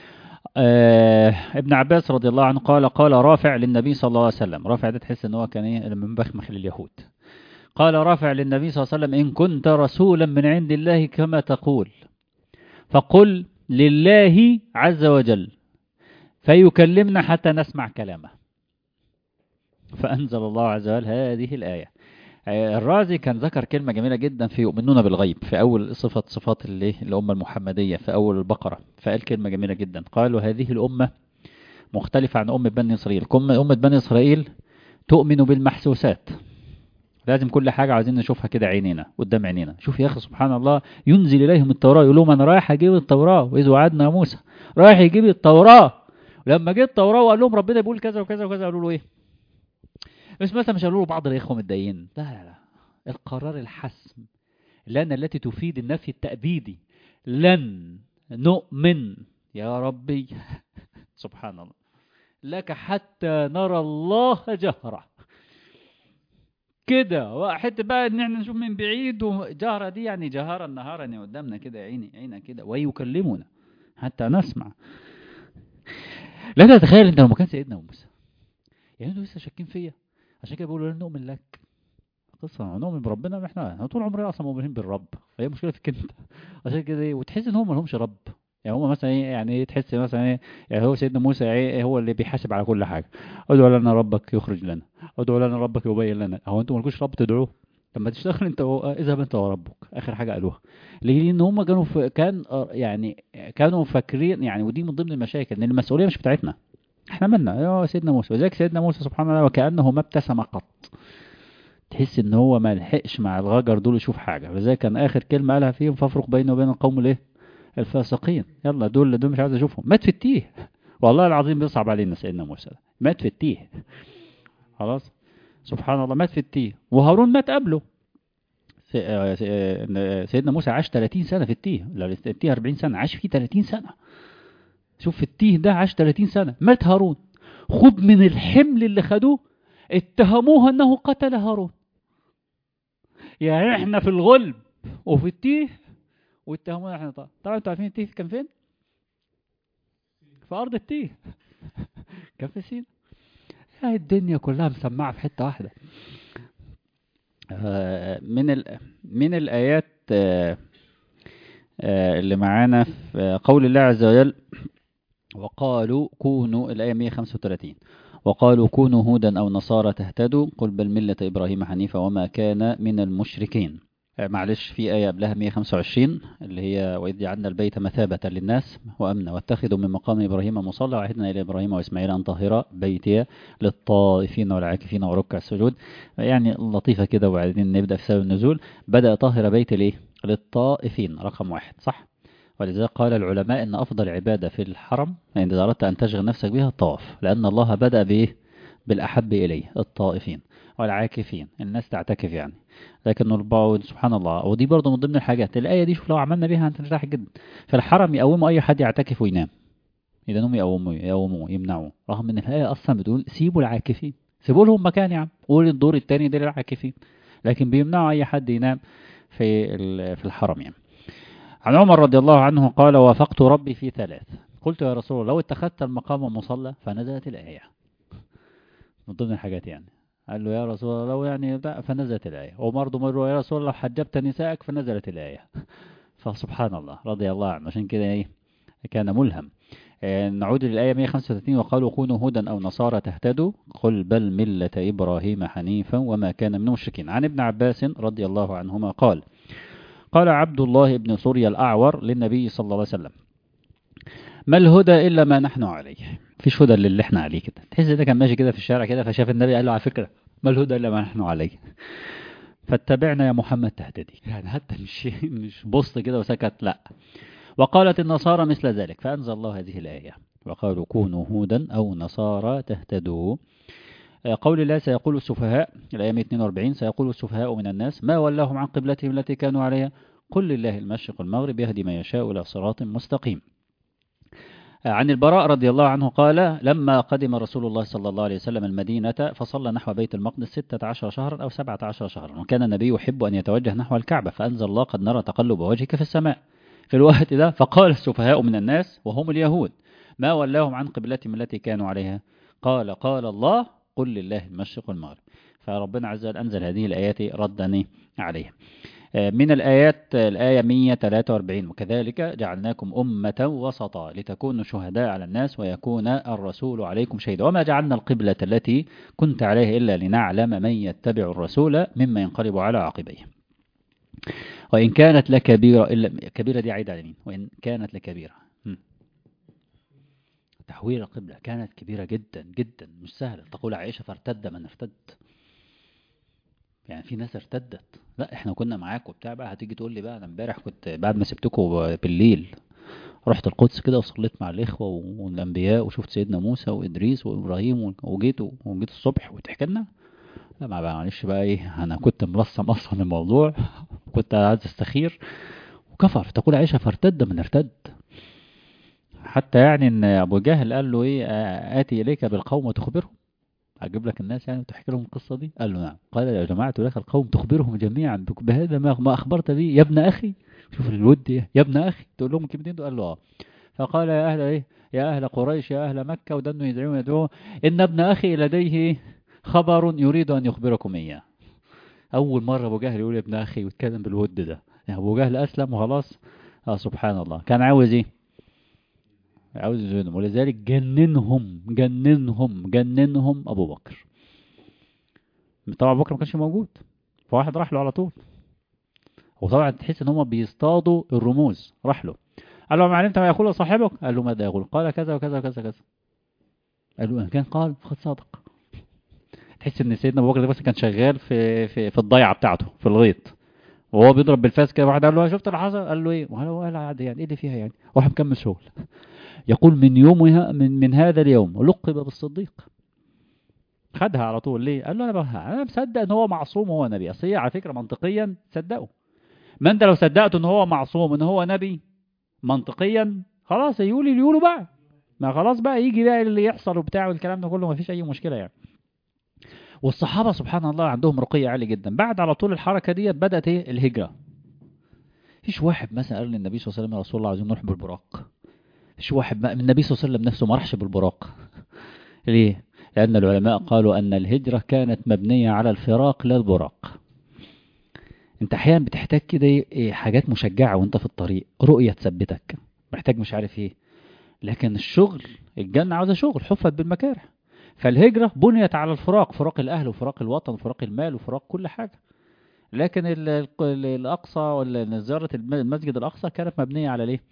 آه ابن عباس رضي الله عنه قال قال رافع للنبي صلى الله عليه وسلم رافع ده تحس ان هو كان ايه لما مبخمخ لليهود قال رافع للنبي صلى الله عليه وسلم إن كنت رسولا من عند الله كما تقول فقل لله عز وجل فيكلمنا حتى نسمع كلامه فأنزل الله عز وجل هذه الآية الرازي كان ذكر كلمة جميلة جدا في يؤمنون بالغيب في أول صفة صفات اللي الأمة المحمدية في أول البقرة فقال كلمة جميلة جدا قالوا هذه الأمة مختلفة عن أمة بني إسرائيل أمة بني إسرائيل تؤمن بالمحسوسات لازم كل حاجة عايزين نشوفها كده عينينا قدام عينينا شوف يا أخي سبحان الله ينزل إليهم التوراة يقول لهم أنا رايح أجيب التوراة وإذ وعدنا موسى رايح يجيب التوراة ولما جه التوراة وقال لهم ربنا بيقول كذا وكذا وكذا قالوا له إيه بس مثلا مش قالوا له بعض الإخوة متضايقين لا لا لا القرار الحسم لن التي تفيد النفي التأبيدي لن نؤمن يا ربي سبحان الله لك حتى نرى الله جهرة كده واحد بقى ان احنا نشوف من بعيد وجهرة دي يعني جهارة النهار يعني قدامنا كده عيني عينا كده ويكلمنا حتى نسمع لا تتخيل انت لو ما كان سيدنا موسى يعني انتوا لسه شاكين فيا عشان كده بيقولوا لن نؤمن لك قصة نؤمن بربنا احنا احنا طول عمرنا اصلا مؤمنين بالرب هي مشكلة فيك انت عشان كده ايه وتحس ان هم ما لهمش رب يعني هم مثلا ايه يعني ايه تحس مثلا ايه يعني هو سيدنا موسى ايه هو اللي بيحاسب على كل حاجة ادعو لنا ربك يخرج لنا ادعو لنا ربك يبين لنا هو انتوا مالكوش رب تدعوه لما تشتغل انت اذهب انت وربك اخر حاجه قالوها ليه ان هم كانوا في كان يعني كانوا فاكرين يعني ودي من ضمن المشاكل ان المسؤوليه مش بتاعتنا احنا مالنا يا سيدنا موسى وذلك سيدنا موسى سبحان الله وكانه ما ابتسم قط تحس ان هو ما لحقش مع الغجر دول يشوف حاجه لذلك كان اخر كلمه قالها فيهم فافرق بينه وبين القوم الايه الفاسقين يلا دول دول مش عايز اشوفهم مات في التيه والله العظيم بيصعب علينا سيدنا موسى مات في التيه خلاص سبحان الله مات في التيه وهارون مات قبله سيدنا موسى عاش 30 سنه في التيه التيه 40 سنه عاش فيه 30 سنه شوف في التيه ده عاش 30 سنه مات هارون خد من الحمل اللي خدوه اتهموه انه قتل هارون يعني احنا في الغلب وفي التيه واتهمونا احنا طبعا طبعا انتوا عارفين التيه كان فين في ارض التيه كان في سينا الدنيا كلها مسمعه في حته واحده من ال... من الايات اللي معانا في قول الله عز وجل وقالوا كونوا الايه 135 وقالوا كونوا هودا أو نصارى تهتدوا قل بل ملة إبراهيم حنيفا وما كان من المشركين معلش في آية قبلها 125 اللي هي وإذ جعلنا البيت مثابة للناس وأمنا واتخذوا من مقام إبراهيم مصلى وعهدنا إلى إبراهيم وإسماعيل أن طهر بيتي للطائفين والعاكفين وركع السجود يعني لطيفة كده وبعدين نبدأ في سبب النزول بدأ طهر بيت ليه للطائفين رقم واحد صح ولذلك قال العلماء ان افضل عبادة في الحرم يعني اذا اردت ان تشغل نفسك بها الطواف لان الله بدأ بايه بالاحب اليه الطائفين والعاكفين الناس تعتكف يعني لكن البعض سبحان الله ودي برضه من ضمن الحاجات الآية دي شوف لو عملنا بيها هنرتاح جدا في الحرم يقوموا أي حد يعتكف وينام إذا هم يقوموا يقوموا يمنعوا رغم إن الآية أصلا بتقول سيبوا العاكفين سيبوا لهم مكان يا عم قول الدور الثاني ده للعاكفين لكن بيمنعوا أي حد ينام في في الحرم يعني عن عمر رضي الله عنه قال وافقت ربي في ثلاث قلت يا رسول الله لو اتخذت المقام مصلى فنزلت الآية من ضمن الحاجات يعني قال له يا رسول الله لو يعني لا فنزلت الآية وبرضه مرة يا رسول الله حجبت نسائك فنزلت الآية فسبحان الله رضي الله عنه عشان كده ايه كان ملهم نعود للآية 135 وقالوا كونوا هدى أو نصارى تهتدوا قل بل ملة إبراهيم حنيفا وما كان من المشركين عن ابن عباس رضي الله عنهما قال قال عبد الله بن سوريا الأعور للنبي صلى الله عليه وسلم ما الهدى إلا ما نحن عليه فيش هدى اللي احنا عليه كده تحس ده كان ماشي كده في الشارع كده فشاف النبي قال له على فكرة ما الهدى إلا ما نحن عليه فاتبعنا يا محمد تهتدي يعني حتى مش مش بص كده وسكت لا وقالت النصارى مثل ذلك فأنزل الله هذه الآية وقالوا كونوا هودا أو نصارى تهتدوا قول الله سيقول السفهاء الآية 142 سيقول السفهاء من الناس ما ولاهم عن قبلتهم التي كانوا عليها قل لله المشرق والمغرب يهدي من يشاء إلى صراط مستقيم عن البراء رضي الله عنه قال لما قدم رسول الله صلى الله عليه وسلم المدينة فصلى نحو بيت المقدس ستة عشر شهرا أو سبعة عشر شهرا وكان النبي يحب أن يتوجه نحو الكعبة فأنزل الله قد نرى تقلب وجهك في السماء في الوقت ده فقال السفهاء من الناس وهم اليهود ما ولاهم عن قبلتهم التي كانوا عليها قال قال الله قل لله المشرق والمغرب فربنا عز وجل أنزل هذه الآيات ردا عليه من الآيات الآية 143 وكذلك جعلناكم أمة وسطا لتكونوا شهداء على الناس ويكون الرسول عليكم شهيدا وما جعلنا القبلة التي كنت عليها إلا لنعلم من يتبع الرسول مما ينقلب على عقبيه وإن كانت لكبيرة إلا كبيرة دي عيد على مين وإن كانت لكبيرة تحويل القبلة كانت كبيرة جدا جدا مش سهلة تقول عائشة فارتد من ارتد يعني في ناس ارتدت لا احنا كنا معاك وبتاع بقى هتيجي تقول لي بقى انا امبارح كنت بعد ما سبتكم بالليل رحت القدس كده وصليت مع الاخوه والانبياء وشفت سيدنا موسى وادريس وابراهيم وجيت وجيت الصبح وتحكي لنا لا ما بقى معلش بقى ايه انا كنت ملصم اصلا الموضوع كنت عايز استخير وكفر تقول عائشه فارتد من ارتد حتى يعني ان ابو جهل قال له ايه اتي اليك بالقوم وتخبرهم اجيب لك الناس يعني وتحكي لهم القصه دي قال له نعم قال يا جماعه لك القوم تخبرهم جميعا بهذا ما اخبرت به يا ابن اخي شوف الود يا ابن اخي تقول لهم الكلمتين دول قال له اه فقال يا اهل ايه يا اهل قريش يا اهل مكه ودنوا يدعون يدعون ان ابن اخي لديه خبر يريد ان يخبركم اياه اول مره ابو جهل يقول يا ابن اخي ويتكلم بالود ده يعني ابو جهل اسلم وخلاص اه سبحان الله كان عاوز ايه عاوز يزينهم ولذلك جننهم جننهم جننهم ابو بكر طبعا ابو بكر ما كانش موجود فواحد راح له على طول وطبعا تحس ان هم بيصطادوا الرموز راح له قال له ما علمت ما يقول صاحبك قال له ماذا يقول قال كذا وكذا وكذا كذا قال له ان كان قال فقد صدق تحس ان سيدنا ابو بكر بس كان شغال في في في الضيعه بتاعته في الغيط وهو بيضرب بالفاس كده واحد قال له شفت اللي حصل قال له ايه وهو قال عادي يعني ايه اللي فيها يعني واحد مكمل شغل يقول من يومها من, من هذا اليوم لقب بالصديق خدها على طول ليه قال له انا بقى انا مصدق ان هو معصوم وهو نبي اصل هي على فكره منطقيا صدقه ما انت لو صدقت ان هو معصوم ان هو نبي منطقيا خلاص يقولي اللي يقولوا بقى ما خلاص بقى يجي بقى اللي يحصل وبتاع والكلام ده كله ما فيش اي مشكله يعني والصحابه سبحان الله عندهم رقيه عاليه جدا بعد على طول الحركه ديت بدات ايه الهجره فيش واحد مثلا قال للنبي صلى الله عليه وسلم يا رسول الله عايزين نروح بالبراق فيش واحد من النبي صلى الله عليه وسلم نفسه ما راحش بالبراق ليه لأن العلماء قالوا أن الهجرة كانت مبنية على الفراق لا البراق انت احيانا بتحتاج كده ايه حاجات مشجعة وانت في الطريق رؤية تثبتك محتاج مش عارف ايه لكن الشغل الجنة عاوزة شغل حفت بالمكارح فالهجرة بنيت على الفراق فراق الأهل وفراق الوطن وفراق المال وفراق كل حاجة لكن الأقصى ولا زيارة المسجد الأقصى كانت مبنية على ليه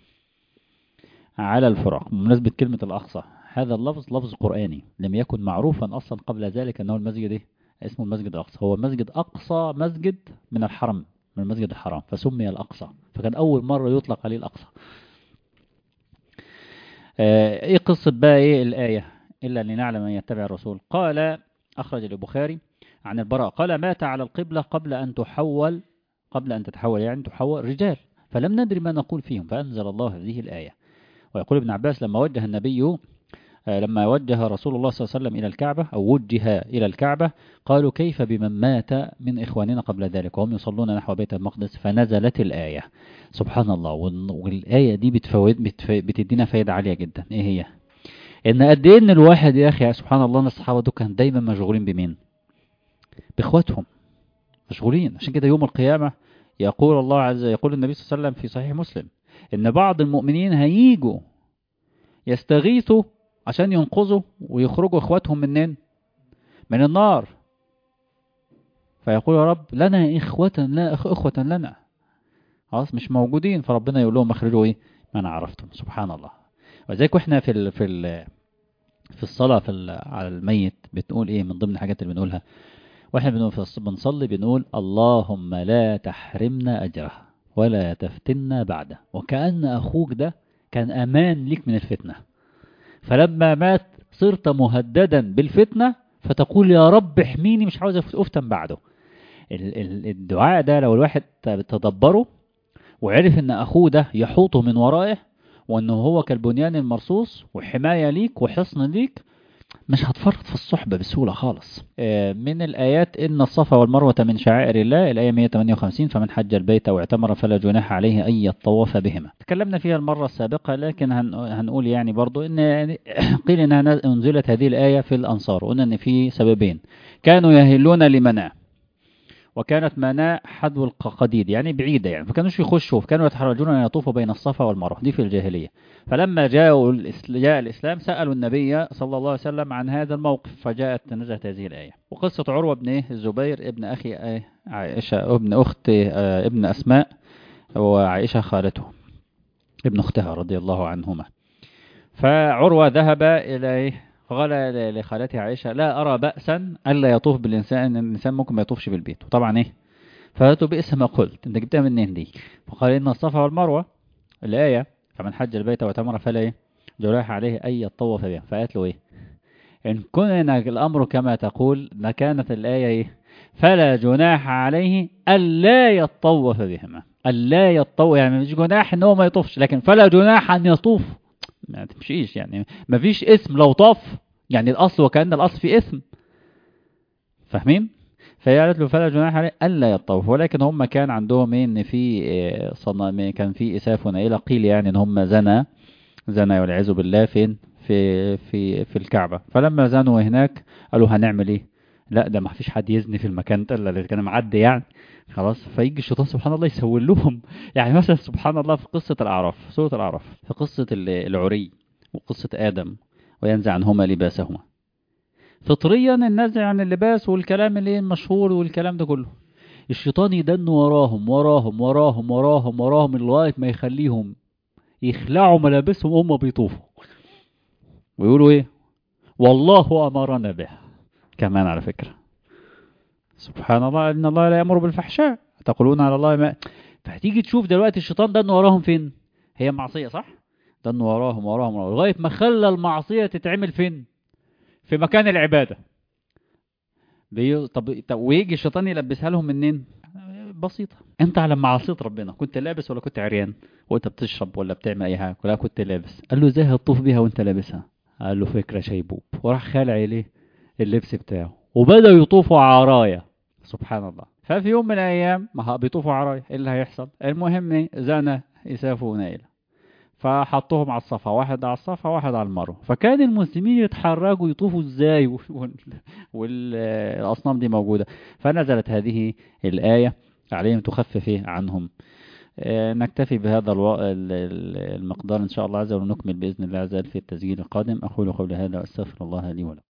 على الفراق بمناسبة كلمة الأقصى هذا اللفظ لفظ قرآني لم يكن معروفا أصلا قبل ذلك أنه المسجد إيه؟ اسمه المسجد الأقصى هو مسجد أقصى مسجد من الحرم من المسجد الحرام فسمي الأقصى فكان أول مرة يطلق عليه الأقصى آه إيه قصة بقى إيه الآية إلا لنعلم من يتبع الرسول قال أخرج البخاري عن البراء قال مات على القبلة قبل أن تحول قبل أن تتحول يعني تحول رجال فلم ندري ما نقول فيهم فأنزل الله هذه الآية ويقول ابن عباس لما وجه النبي لما وجه رسول الله صلى الله عليه وسلم إلى الكعبة أو وجه إلى الكعبة قالوا كيف بمن مات من إخواننا قبل ذلك وهم يصلون نحو بيت المقدس فنزلت الآية سبحان الله والآية دي بتفوت بتدينا فايدة عالية جدا إيه هي إن قد إيه إن الواحد يا أخي سبحان الله الصحابة دول كانوا دايما مشغولين بمين بإخواتهم مشغولين عشان كده يوم القيامة يقول الله عز يقول النبي صلى الله عليه وسلم في صحيح مسلم إن بعض المؤمنين هيجوا يستغيثوا عشان ينقذوا ويخرجوا اخواتهم منين من النار فيقول يا رب لنا إخوة لا إخوة لنا خلاص مش موجودين فربنا يقول لهم اخرجوا ايه ما انا عرفتم سبحان الله وذلك واحنا في ال في ال في الصلاة في على الميت بنقول ايه من ضمن الحاجات اللي بنقولها واحنا بنقول بنصلي بنقول اللهم لا تحرمنا أجره ولا تفتنا بعده وكأن أخوك ده كان أمان ليك من الفتنة فلما مات صرت مهددا بالفتنة فتقول يا رب احميني مش عاوز أفتن بعده الدعاء ده لو الواحد تدبره وعرف ان أخوه ده يحوطه من ورائه وانه هو كالبنيان المرصوص وحماية ليك وحصن ليك مش هتفرط في الصحبة بسهولة خالص من الآيات إن الصفا والمروة من شعائر الله الآية 158 فمن حج البيت أو اعتمر فلا جناح عليه أن يطوف بهما تكلمنا فيها المرة السابقة لكن هنقول يعني برضو إن قيل إنها أنزلت هذه الآية في الأنصار قلنا إن في سببين كانوا يهلون لمنع وكانت مناء حدو القديد يعني بعيدة يعني فكانوش يخشوا كانوا يتحرجون أن يطوفوا بين الصفا والمروة دي في الجاهلية فلما جاءوا جاء الإسلام سألوا النبي صلى الله عليه وسلم عن هذا الموقف فجاءت نزلت هذه الآية وقصة عروة بن الزبير ابن أخي عائشة ابن أخت ابن أسماء وعائشة خالته ابن أختها رضي الله عنهما فعروة ذهب إلى فقال لخالتي عائشة لا أرى بأسا ألا يطوف بالإنسان إن الإنسان ممكن ما يطوفش بالبيت وطبعا إيه فقالت بئس ما قلت أنت جبتها منين دي فقال إن الصفا والمروة الآية فمن حج البيت وتمر فلا إيه جراح عليه أن يطوف بها فقالت له إيه إن كان الأمر كما تقول لكانت الآية إيه فلا جناح عليه ألا يطوف بهما ألا يطوف يعني مش جناح إن هو ما يطوفش لكن فلا جناح أن يطوف ما تمشيش يعني ما فيش اسم لو طاف يعني الأصل وكأن الأصل في اسم فاهمين فهي قالت له فلا جناح عليه ألا يطوف ولكن هم كان عندهم ايه ان في صنم كان في إساف ونائلة قيل يعني ان هم زنا زنا والعياذ بالله فين في في في الكعبة فلما زنوا هناك قالوا هنعمل ايه لا ده ما فيش حد يزني في المكان ده الا اللي كان معدي يعني خلاص فيجي الشيطان سبحان الله يسول لهم يعني مثلا سبحان الله في قصة الأعراف سورة الأعراف في قصة العري وقصة آدم وينزع عنهما لباسهما فطريا النزع عن اللباس والكلام اللي المشهور والكلام ده كله الشيطان يدن وراهم وراهم وراهم وراهم وراهم لغاية ما يخليهم يخلعوا ملابسهم وهم بيطوفوا ويقولوا ايه والله أمرنا به كمان على فكرة سبحان الله إن الله لا يأمر بالفحشاء تقولون على الله ما فهتيجي تشوف دلوقتي الشيطان دن وراهم فين هي معصية صح دن وراهم وراهم وراهم لغاية ما خلى المعصية تتعمل فين في مكان العبادة بي... طب... طب ويجي الشيطان يلبسها لهم منين بسيطة انت على معصية ربنا كنت لابس ولا كنت عريان وانت بتشرب ولا بتعمل اي حاجة ولا كنت لابس قال له ازاي هتطوف بيها وانت لابسها قال له فكرة شيبوب وراح خالع اليه اللبس بتاعه وبدأوا يطوفوا عرايا سبحان الله ففي يوم من الأيام ما بيطوفوا عرايا ايه اللي هيحصل المهم زنا إساف ونيلة فحطوهم على الصفا واحد على الصفا واحد على المروة فكان المسلمين يتحرجوا يطوفوا ازاي والأصنام دي موجودة فنزلت هذه الآية عليهم تخفف عنهم نكتفي بهذا الو... المقدار إن شاء الله عز وجل ونكمل بإذن الله عز وجل في التسجيل القادم أقول قولي هذا وأستغفر الله لي ولكم